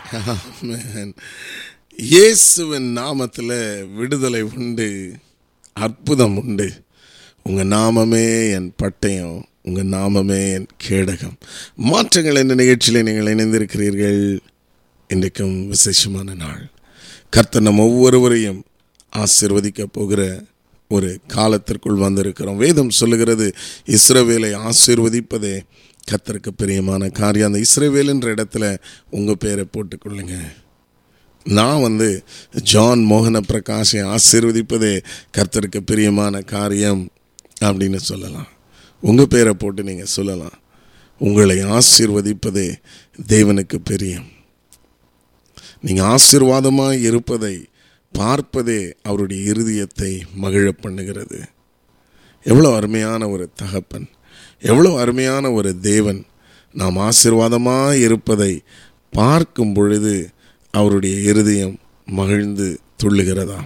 ஆமென். இயேசுவின் நாமத்தில் விடுதலை உண்டு அற்புதம் உண்டு உங்கள் நாமமே என் பட்டயம் உங்கள் நாமமே என் கேடகம் மாற்றங்கள் என்ற நிகழ்ச்சியில் நீங்கள் இணைந்திருக்கிறீர்கள் இன்றைக்கும் விசேஷமான நாள் கர்த்தர் நம் ஒவ்வொருவரையும் ஆசிர்வதிக்க போகிற ஒரு காலத்திற்குள் வந்திருக்கிறோம் வேதம் சொல்லுகிறது இஸ்ரவேலை ஆசீர்வதிப்பதே கர்த்தருக்கு பிரியமான காரியம் அந்த இஸ்ரவேல் என்ற இடத்துல உங்கள் பேரை போட்டுக்கொள்ளுங்க நான் வந்து ஜான் மோகன பிரகாஷை ஆசீர்வதிப்பதே கர்த்தருக்கு பிரியமான காரியம் அப்படின்னு சொல்லலாம் உங்கள் பேரை போட்டு நீங்கள் சொல்லலாம் உங்களை ஆசீர்வதிப்பதே தேவனுக்கு பிரியம் நீங்கள் ஆசீர்வாதமாக இருப்பதை பார்ப்பதே அவருடைய இருதயத்தை மகிழ பண்ணுகிறது எவ்வளோ அருமையான ஒரு தகப்பன் எவ்வளோ அருமையான ஒரு தேவன் நாம் ஆசீர்வாதமாக இருப்பதை பார்க்கும் பொழுது அவருடைய இருதயம் மகிழ்ந்து துள்ளுகிறதா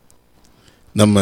நம்ம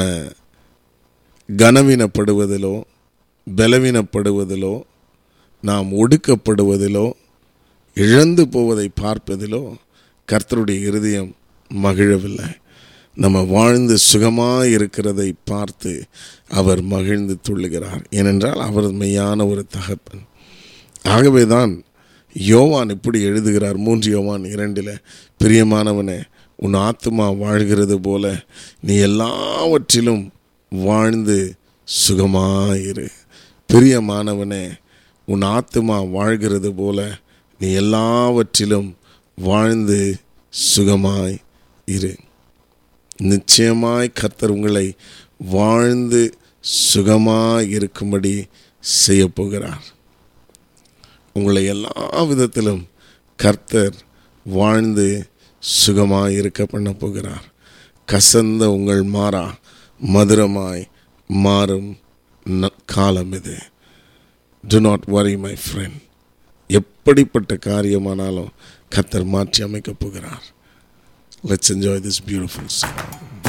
கனவீனப்படுவதிலோ பலவீனப்படுவதிலோ நாம் ஒடுக்கப்படுவதிலோ இழந்து போவதை பார்ப்பதிலோ கர்த்தருடைய இருதயம் மகிழவில்லை நம்ம வாழ்ந்து சுகமாக இருக்கிறதை பார்த்து அவர் மகிழ்ந்து துள்ளுகிறார் ஏனென்றால் அவர் மெய்யான ஒரு தகப்பன் ஆகவே தான் யோவான் இப்படி எழுதுகிறார் மூன்று யோவான் இரண்டில் பிரியமானவனே உன் ஆத்துமா வாழ்கிறது போல நீ எல்லாவற்றிலும் வாழ்ந்து சுகமாயிரு பிரியமானவனே உன் ஆத்துமா வாழ்கிறது போல நீ எல்லாவற்றிலும் வாழ்ந்து சுகமாய் இரு நிச்சயமாய் கர்த்தர் உங்களை வாழ்ந்து சுகமாய் இருக்கும்படி செய்ய போகிறார் உங்களை எல்லா விதத்திலும் கர்த்தர் வாழ்ந்து சுகமாய் இருக்க பண்ண போகிறார் கசந்த உங்கள் மாறா மதுரமாய் மாறும் ந- காலம் இது do not worry my friend எப்படிப்பட்ட காரியமானாலும் கர்த்தர் மாற்றி அமைக்கப் போகிறார் let's enjoy this beautiful song